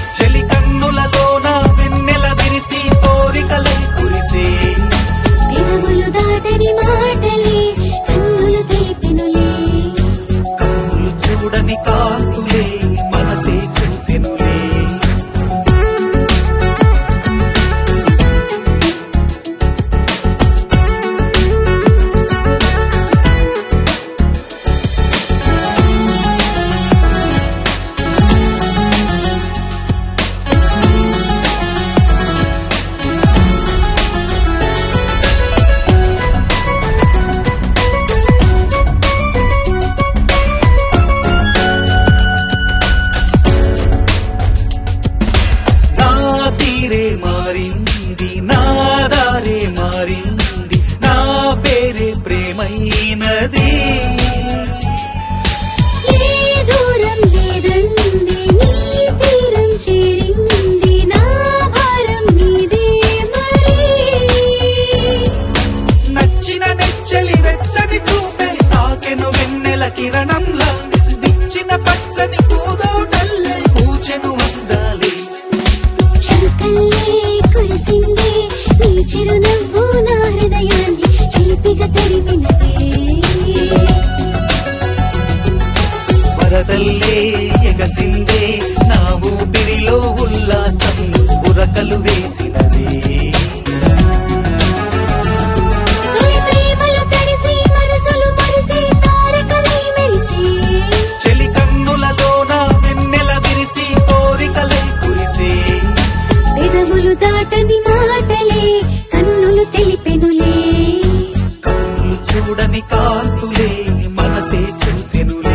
చెలి కన్నులలోన వెన్నెల విరిసి కోరికలై కురిసే పెదవులు దాటని మాటలే కన్నులు తెలిపెనులే కన్నులు చూడని కాంతులే మనసే చూసెనులే నా తీరే మారింది నా దారే మారింది నా పేరే ప్రేమైనది ఏ దూరం లేదంది నీ తీరం చేరింది నా భారం నీదే మరి నచ్చిన నెచ్చలి వెచ్చని చూపే తాకెను వెన్నెల కిరణంలా నిచ్చిన పచ్చని పూదోటల్లే పూచెను వందాలి చంకల్లే కురిసిందే నీ చిరునవ్వు నా హృదయాన్ని చిలిపిగా తరిమినదే వరదల్లే ఎగసిందే నా ఊపిరిలో ఉల్లాసం ఉరకలు వేసినదే ఈ ప్రేమలు తడిసి మనసులు మరిసి తారకలై మెరిసి చెలి కన్నులలోన వెన్నెల విరిసి కోరికలై కురిసే పెదవులు దాటని మాటలే కన్నులు తెలిపెనులే కన్నులు చూడని కాంతులే మనసే చూసెనులే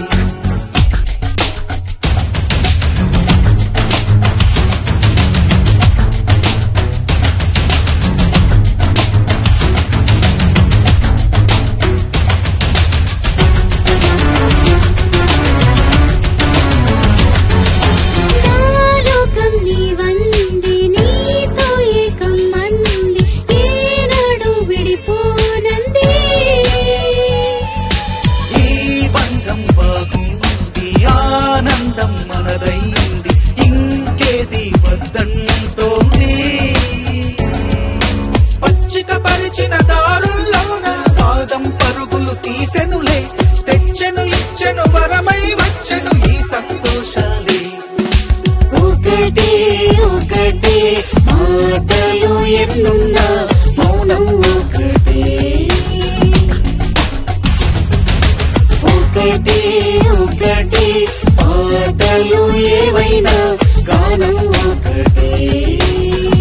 నా లోకం నీవంది నీతో ఏకం మంది ఏనాడు విడిపోనంది ఈ బంధం బాగుంది ఆనందం మనదైంది ఇంకేది వద్దంటోంది పచ్చిక పరిచిన దారుల్లోన పాదం పరుగులు తీసెనులే తెచ్చెను ఇచ్చెను వరమై వచ్చెను ఈ సంతోషాలే ఒకటే ఒకటే మాటలు ఎన్నున్నా మౌనం ఒకటే ఒకటే ఒకటే పాటలు ఏవైనా గానం ఒకటే